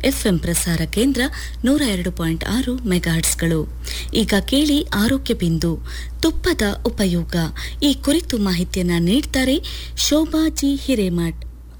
FM ಪ್ರಸಾರ ಕೇಂದ್ರ ನೂರ ಎರಡು ಪಾಯಿಂಟ್ ಆರು ಮೆಗಾಹರ್ಟ್ಸ್ಗಳು ಈಗ ಕೇಳಿ ಆರೋಗ್ಯ ಬಿಂದು ತುಪ್ಪದ ಉಪಯೋಗ ಈ ಕುರಿತು ಮಾಹಿತಿಯನ್ನ ನೀಡ್ತಾರೆ ಶೋಭಾಜಿ ಹಿರೇಮಠ್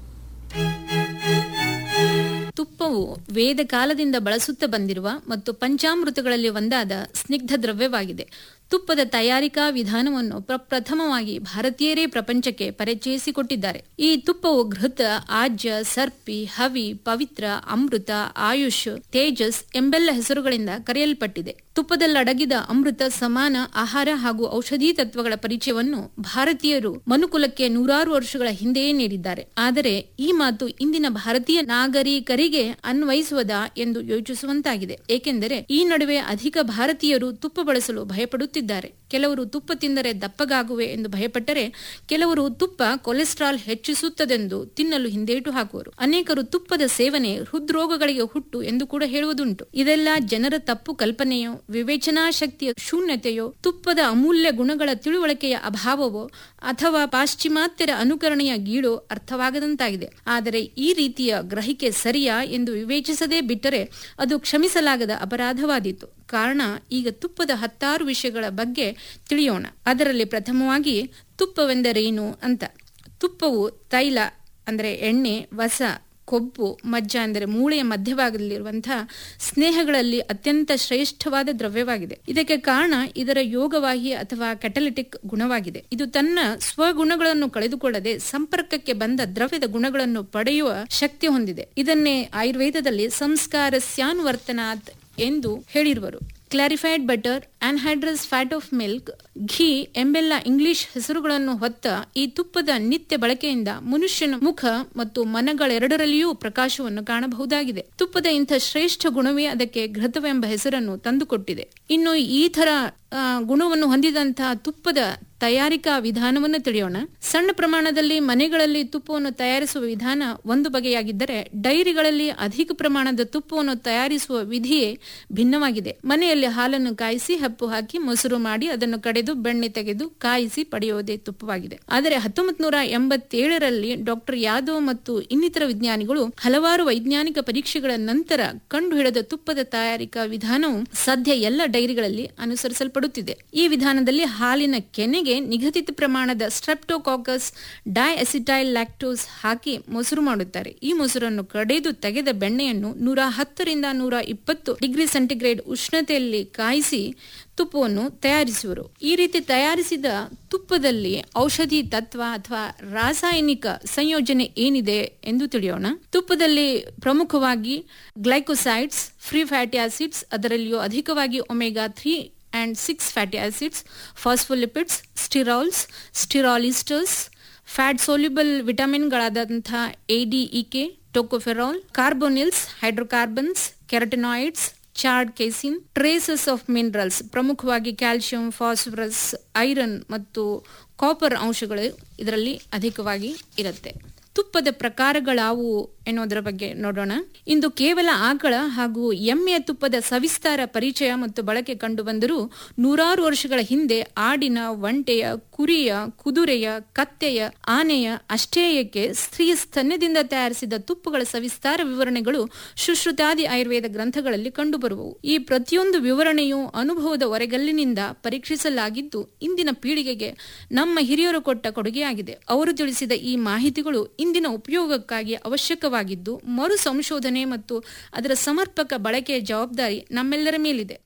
ತುಪ್ಪವು ವೇದ ಕಾಲದಿಂದ ಬಳಸುತ್ತಾ ಬಂದಿರುವ ಮತ್ತು ಪಂಚಾಮೃತಗಳಲ್ಲಿ ಒಂದಾದ ಸ್ನಿಗ್ಧ ದ್ರವ್ಯವಾಗಿದೆ ತುಪ್ಪದ ತಯಾರಿಕಾ ವಿಧಾನವನ್ನು ಪ್ರಪ್ರಥಮವಾಗಿ ಭಾರತೀಯರೇ ಪ್ರಪಂಚಕ್ಕೆ ಪರಿಚಯಿಸಿಕೊಟ್ಟಿದ್ದಾರೆ ಈ ತುಪ್ಪವು ಘೃತ ಆಜ್ಯ ಸರ್ಪಿ ಹವಿ ಪವಿತ್ರ ಅಮೃತ ಆಯುಷ್ ತೇಜಸ್ ಎಂಬೆಲ್ಲ ಹೆಸರುಗಳಿಂದ ಕರೆಯಲ್ಪಟ್ಟಿದೆ ತುಪ್ಪದಲ್ಲಡಗಿದ ಅಮೃತ ಸಮಾನ ಆಹಾರ ಹಾಗೂ ಔಷಧಿ ತತ್ವಗಳ ಪರಿಚಯವನ್ನು ಭಾರತೀಯರು ಮನುಕುಲಕ್ಕೆ ನೂರಾರು ವರ್ಷಗಳ ಹಿಂದೆಯೇ ನೀಡಿದ್ದಾರೆ ಆದರೆ ಈ ಮಾತು ಇಂದಿನ ಭಾರತೀಯ ನಾಗರಿಕರಿಗೆ ಅನ್ವಯಿಸುವುದಾ ಎಂದು ಯೋಚಿಸುವಂತಾಗಿದೆ ಏಕೆಂದರೆ ಈ ನಡುವೆ ಅಧಿಕ ಭಾರತೀಯರು ತುಪ್ಪ ಬಳಸಲು ಭಯಪಡುತ್ತಿದ್ದಾರೆ ಕೆಲವರು ತುಪ್ಪ ತಿಂದರೆ ದಪ್ಪಗಾಗುವೆ ಎಂದು ಭಯಪಟ್ಟರೆ ಕೆಲವರು ತುಪ್ಪ ಕೊಲೆಸ್ಟ್ರಾಲ್ ಹೆಚ್ಚಿಸುತ್ತದೆಂದು ತಿನ್ನಲು ಹಿಂದೇಟು ಹಾಕುವರು ಅನೇಕರು ತುಪ್ಪದ ಸೇವನೆ ಹೃದ್ರೋಗಗಳಿಗೆ ಹುಟ್ಟು ಎಂದು ಕೂಡ ಹೇಳುವುದುಂಟು ಇದೆಲ್ಲ ಜನರ ತಪ್ಪು ಕಲ್ಪನೆಯೋ ವಿವೇಚನಾ ಶಕ್ತಿಯ ಶೂನ್ಯತೆಯೋ ತುಪ್ಪದ ಅಮೂಲ್ಯ ಗುಣಗಳ ತಿಳುವಳಿಕೆಯ ಅಭಾವವೋ ಅಥವಾ ಪಾಶ್ಚಿಮಾತ್ಯರ ಅನುಕರಣೆಯ ಗೀಳೋ ಅರ್ಥವಾಗದಂತಾಗಿದೆ ಆದರೆ ಈ ರೀತಿಯ ಗ್ರಹಿಕೆ ಸರಿಯಾ ಎಂದು ವಿವೇಚಿಸದೇ ಬಿಟ್ಟರೆ ಅದು ಕ್ಷಮಿಸಲಾಗದ ಅಪರಾಧವಾದೀತು ಕಾರಣ ಈಗ ತುಪ್ಪದ ಹತ್ತಾರು ವಿಷಯಗಳ ಬಗ್ಗೆ ತಿಳಿಯೋಣ ಅದರಲ್ಲಿ ಪ್ರಥಮವಾಗಿ ತುಪ್ಪವೆಂದರೇನು ಅಂತ ತುಪ್ಪವು ತೈಲ ಅಂದರೆ ಎಣ್ಣೆ ವಸ ಕೊಬ್ಬು ಮಜ್ಜ ಅಂದರೆ ಮೂಳೆಯ ಮಧ್ಯಭಾಗದಲ್ಲಿರುವಂತಹ ಸ್ನೇಹಗಳಲ್ಲಿ ಅತ್ಯಂತ ಶ್ರೇಷ್ಠವಾದ ದ್ರವ್ಯವಾಗಿದೆ ಇದಕ್ಕೆ ಕಾರಣ ಇದರ ಯೋಗವಾಹಿ ಅಥವಾ ಕೆಟಲಿಟಿಕ್ ಗುಣವಾಗಿದೆ ಇದು ತನ್ನ ಸ್ವಗುಣಗಳನ್ನು ಕಳೆದುಕೊಳ್ಳದೆ ಸಂಪರ್ಕಕ್ಕೆ ಬಂದ ದ್ರವ್ಯದ ಗುಣಗಳನ್ನು ಪಡೆಯುವ ಶಕ್ತಿ ಹೊಂದಿದೆ ಇದನ್ನೇ ಆಯುರ್ವೇದದಲ್ಲಿ ಸಂಸ್ಕಾರ ಸ್ಯಾನುವರ್ತನಾತ್ ಎಂದು ಹೇಳಿರುವರು clarified butter anhydrous fat of milk ghee ಎಂಬೆಲ್ಲ ಇಂಗ್ಲಿಷ್ ಹೆಸರುಗಳನ್ನು ಹೊತ್ತ ಈ ತುಪ್ಪದ ನಿತ್ಯ ಬಳಕೆಯಿಂದ ಮನುಷ್ಯನ ಮುಖ ಮತ್ತು ಮನಗಳೆರಡರಲ್ಲಿಯೂ ಪ್ರಕಾಶವನ್ನು ಕಾಣಬಹುದಾಗಿದೆ ತುಪ್ಪದ ಇಂಥ ಶ್ರೇಷ್ಠ ಗುಣವೇ ಅದಕ್ಕೆ ಘೃತವೆಂಬ ಹೆಸರನ್ನು ತಂದುಕೊಟ್ಟಿದೆ ಇನ್ನು ಈ ತರ ಗುಣವನ್ನು ಹೊಂದಿದಂತಹ ತುಪ್ಪದ ತಯಾರಿಕಾ ವಿಧಾನವನ್ನು ತಿಳಿಯೋಣ ಸಣ್ಣ ಪ್ರಮಾಣದಲ್ಲಿ ಮನೆಗಳಲ್ಲಿ ತುಪ್ಪವನ್ನು ತಯಾರಿಸುವ ವಿಧಾನ ಒಂದು ಬಗೆಯಾಗಿದ್ದರೆ ಡೈರಿಗಳಲ್ಲಿ ಅಧಿಕ ಪ್ರಮಾಣದ ತುಪ್ಪವನ್ನು ತಯಾರಿಸುವ ವಿಧಿಯೇ ಭಿನ್ನವಾಗಿದೆ ಮನೆಯಲ್ಲಿ ಹಾಲನ್ನು ಕಾಯಿಸಿ ಹಪ್ಪು ಹಾಕಿ ಮೊಸರು ಮಾಡಿ ಅದನ್ನು ಕಡೆದು ಬೆಣ್ಣೆ ತೆಗೆದು ಕಾಯಿಸಿ ಪಡೆಯುವುದೇ ತುಪ್ಪವಾಗಿದೆ ಆದರೆ ಹತ್ತೊಂಬತ್ ನೂರ ಎಂಬತ್ತೇಳರಲ್ಲಿ ಡಾಕ್ಟರ್ ಯಾದವ್ ಮತ್ತು ಇನ್ನಿತರ ವಿಜ್ಞಾನಿಗಳು ಹಲವಾರು ವೈಜ್ಞಾನಿಕ ಪರೀಕ್ಷೆಗಳ ನಂತರ ಕಂಡುಹಿಡಿದ ತುಪ್ಪದ ತಯಾರಿಕಾ ವಿಧಾನವು ಸದ್ಯ ಎಲ್ಲ ಡೈರಿಗಳಲ್ಲಿ ಅನುಸರಿಸಲ್ಪಡುತ್ತಿದೆ ಈ ವಿಧಾನದಲ್ಲಿ ಹಾಲಿನ ಕೆನೆಗೆ ನಿಗದಿತ ಪ್ರಮಾಣದ ಸ್ಟ್ರೆಪ್ಟೋಕಾಕಸ್ ಡೈಅಸಿಟೈಲ್ ಲ್ಯಾಕ್ಟೋಸ್ ಹಾಕಿ ಮೊಸರು ಮಾಡುತ್ತಾರೆ ಈ ಮೊಸರನ್ನು ಕಡೆದು ತೆಗೆದ ಬೆಣ್ಣೆಯನ್ನು ನೂರ ಹತ್ತರಿಂದ ನೂರ ಇಪ್ಪತ್ತು ಡಿಗ್ರಿ ಸೆಂಟಿಗ್ರೇಡ್ ಉಷ್ಣತೆಯಲ್ಲಿ ಕಾಯಿಸಿ ತುಪ್ಪವನ್ನು ತಯಾರಿಸುವರು ಈ ರೀತಿ ತಯಾರಿಸಿದ ತುಪ್ಪದಲ್ಲಿ ಔಷಧಿ ತತ್ವ ಅಥವಾ ರಾಸಾಯನಿಕ ಸಂಯೋಜನೆ ಏನಿದೆ ಎಂದು ತಿಳಿಯೋಣ ತುಪ್ಪದಲ್ಲಿ ಪ್ರಮುಖವಾಗಿ ಗ್ಲೈಕೋಸೈಡ್ಸ್ ಫ್ರೀ ಫ್ಯಾಟಿ ಆಸಿಡ್ಸ್ ಅದರಲ್ಲಿಯೂ ಅಧಿಕವಾಗಿ omega three and six fatty acids phospholipids sterols sterol esters fat soluble ವಿಟಮಿನ್ಗಳಾದಂತಹ A D E K tocopherol carbonyls hydrocarbons carotenoids ಚಾರ್ಡ್ ಕೇಸಿನ್ ಟ್ರೇಸಸ್ ಆಫ್ ಮಿನರಲ್ಸ್ ಪ್ರಮುಖವಾಗಿ ಕ್ಯಾಲ್ಸಿಯಂ ಫಾಸ್ಫರಸ್ ಐರನ್ ಮತ್ತು ಕಾಪರ್ ಅಂಶಗಳು ಇದರಲ್ಲಿ ಅಧಿಕವಾಗಿ ಇರುತ್ತೆ ತುಪ್ಪದ ಪ್ರಕಾರಗಳಾವುವು ಎನ್ನುವುದರ ಬಗ್ಗೆ ನೋಡೋಣ ಇಂದು ಕೇವಲ ಆಕಳ ಹಾಗೂ ಎಮ್ಮೆಯ ತುಪ್ಪದ ಸವಿಸ್ತಾರ ಪರಿಚಯ ಮತ್ತು ಬಳಕೆ ಕಂಡುಬಂದರೂ ನೂರಾರು ವರ್ಷಗಳ ಹಿಂದೆ ಆಡಿನ ಒಂಟೆಯ ಕುರಿಯ ಕುದುರೆಯ ಕತ್ತೆಯ ಆನೆಯ ಅಷ್ಟೇಯಕ್ಕೆ ಸ್ತ್ರೀಯ ಸ್ತನ್ಯದಿಂದ ತಯಾರಿಸಿದ ತುಪ್ಪಗಳ ಸವಿಸ್ತಾರ ವಿವರಣೆಗಳು ಸುಶ್ರುತಾದಿ ಆಯುರ್ವೇದ ಗ್ರಂಥಗಳಲ್ಲಿ ಕಂಡುಬರುವವು ಈ ಪ್ರತಿಯೊಂದು ವಿವರಣೆಯು ಅನುಭವದ ಹೊರಗಲ್ಲಿನಿಂದ ಪರೀಕ್ಷಿಸಲಾಗಿದ್ದು ಇಂದಿನ ಪೀಳಿಗೆಗೆ ನಮ್ಮ ಹಿರಿಯರು ಕೊಟ್ಟ ಕೊಡುಗೆಯಾಗಿದೆ ಅವರು ತಿಳಿಸಿದ ಈ ಮಾಹಿತಿಗಳು ಇಂದಿನ ಉಪಯೋಗಕ್ಕಾಗಿ ಅವಶ್ಯಕವಾಗಿದ್ದು ಮರು ಸಂಶೋಧನೆ ಮತ್ತು ಅದರ ಸಮರ್ಪಕ ಬಳಕೆಯ ಜವಾಬ್ದಾರಿ ನಮ್ಮೆಲ್ಲರ ಮೇಲಿದೆ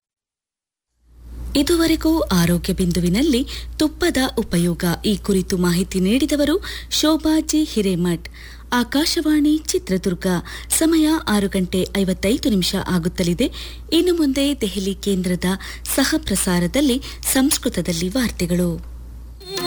ಇದುವರೆಗೂ ಆರೋಗ್ಯ ಬಿಂದುವಿನಲ್ಲಿ ತುಪ್ಪದ ಉಪಯೋಗ ಈ ಕುರಿತು ಮಾಹಿತಿ ನೀಡಿದವರು ಶೋಭಾಜಿ ಹಿರೇಮಠ್ ಆಕಾಶವಾಣಿ ಚಿತ್ರದುರ್ಗ ಸಮಯ ಆರು ಗಂಟೆ ಐವತ್ತೈದು ನಿಮಿಷ ಆಗುತ್ತಲಿದೆ ಇನ್ನು ಮುಂದೆ ದೆಹಲಿ ಕೇಂದ್ರದ ಸಹ ಪ್ರಸಾರದಲ್ಲಿ ಸಂಸ್ಕೃತದಲ್ಲಿ ವಾರ್ತೆಗಳು